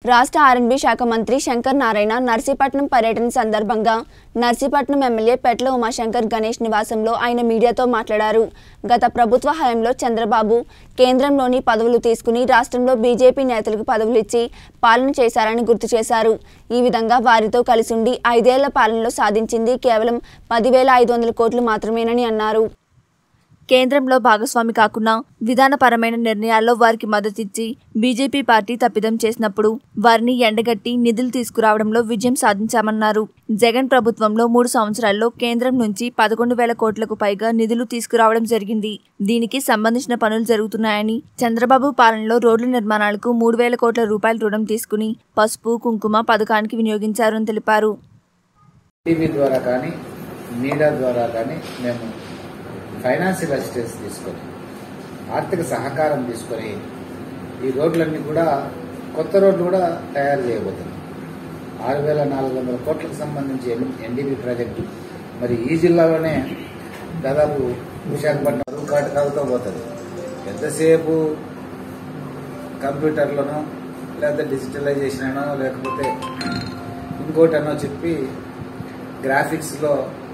రాష్ట్ర ఆర్ఎండ్బి శాఖ మంత్రి శంకర్ నారాయణ నర్సీపట్నం పర్యటన సందర్భంగా నర్సీపట్నం ఎమ్మెల్యే పెట్ల ఉమాశంకర్ గణేష్ నివాసంలో ఆయన మీడియాతో మాట్లాడారు గత ప్రభుత్వ హయాంలో చంద్రబాబు కేంద్రంలోని పదవులు తీసుకుని రాష్ట్రంలో బీజేపీ నేతలకు పదవులు ఇచ్చి పాలన చేశారని గుర్తు చేశారు ఈ విధంగా వారితో కలిసి ఉండి ఐదేళ్ల పాలనలో సాధించింది కేవలం పదివేల ఐదు వందల కోట్లు మాత్రమేనని అన్నారు కేంద్రంలో భాగస్వామి కాకుండా విధానపరమైన నిర్ణయాల్లో వారికి మద్దతిచ్చి బీజేపీ పార్టీ తప్పిదం చేసినప్పుడు వారిని ఎండగట్టి నిధులు తీసుకురావడంలో విజయం సాధించామన్నారు జగన్ ప్రభుత్వంలో మూడు సంవత్సరాల్లో కేంద్రం నుంచి పదకొండు వేల కోట్లకు పైగా నిధులు తీసుకురావడం జరిగింది దీనికి సంబంధించిన పనులు జరుగుతున్నాయని చంద్రబాబు పాలనలో రోడ్ల నిర్మాణాలకు మూడు వేల కోట్ల రూపాయల రుణం తీసుకుని పసుపు కుంకుమ పథకానికి వినియోగించారని తెలిపారు టీవీ ద్వారా కానీ మీడియా ద్వారా కానీ మేము ఫైనాన్షియల్ అసిస్టెన్స్ తీసుకొని ఆర్థిక సహకారం తీసుకొని ఈ రోడ్లన్నీ కూడా కొత్త రోడ్లు కూడా తయారు చేయబోతున్నాం ఆరు వేల నాలుగు వందల కోట్లకు సంబంధించి ఎన్డీబీ ప్రాజెక్టు మరి ఈ జిల్లాలోనే దాదాపు విశాఖపట్నం కాటు కాగుతూ పోతుంది ఎంతసేపు కంప్యూటర్లోనో లేకపోతే డిజిటలైజేషన్ అనో లేకపోతే ఇంకోటనో చెప్పి గ్రాఫిక్స్లో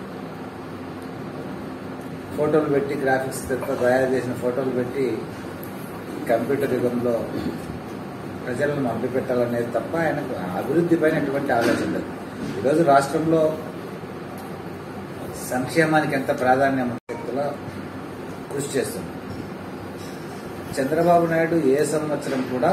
ఫోటోలు పెట్టి గ్రాఫిక్స్ తో తయారు చేసిన ఫోటోలు పెట్టి కంప్యూటర్ యుగంలో ప్రజలను మభ్యపెట్టాలనేది తప్ప ఆయనకు అభివృద్ధి పైన ఎటువంటి ఆలోచన లేదు ఈరోజు రాష్ట్రంలో సంక్షేమానికి ఎంత ప్రాధాన్యం వ్యక్తుల కృషి చేస్తుంది చంద్రబాబు నాయుడు ఏ సంవత్సరం కూడా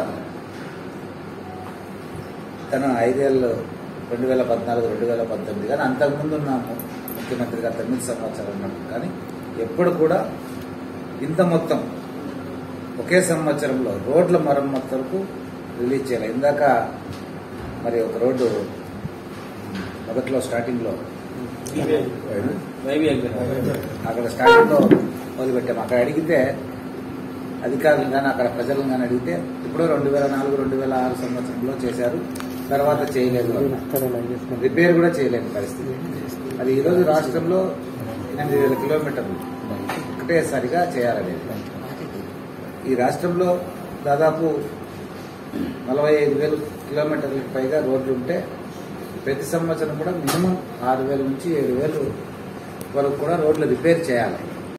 తన ఐదేళ్ళు రెండు వేల పద్నాలుగు రెండు వేల పంతొమ్మిది కానీ అంతకుముందు ఉన్న ముఖ్యమంత్రిగా తొమ్మిది సంవత్సరాలు ఉన్నప్పుడు కానీ ఎప్పుడు కూడా ఇంత మొత్తం ఒకే సంవత్సరంలో రోడ్ల మరమ్మతులకు రిలీజ్ చేయాలి ఇందాక మరి ఒక రోడ్డు మొదట్లో స్టార్టింగ్లో అక్కడ స్టార్టింగ్లో మొదలుపెట్టాము అక్కడ అడిగితే అధికారులు కానీ అక్కడ ప్రజలను కానీ అడిగితే ఇప్పుడు రెండు వేల నాలుగు రెండు వేల ఆరు సంవత్సరంలో చేశారు తర్వాత చేయలేదు రిపేర్ కూడా చేయలేని పరిస్థితి అది ఈరోజు రాష్ట్రంలో ఎనిమిది వేల కిలోమీటర్లు ఒకటేసారిగా చేయాలనేది ఈ రాష్ట్రంలో దాదాపు నలభై ఐదు వేలు కిలోమీటర్లకు పైగా రోడ్లు ఉంటే ప్రతి సంవత్సరం కూడా మినిమం ఆరు వేల నుంచి ఏడు వేలు వరకు కూడా రోడ్లు రిపేర్ చేయాలి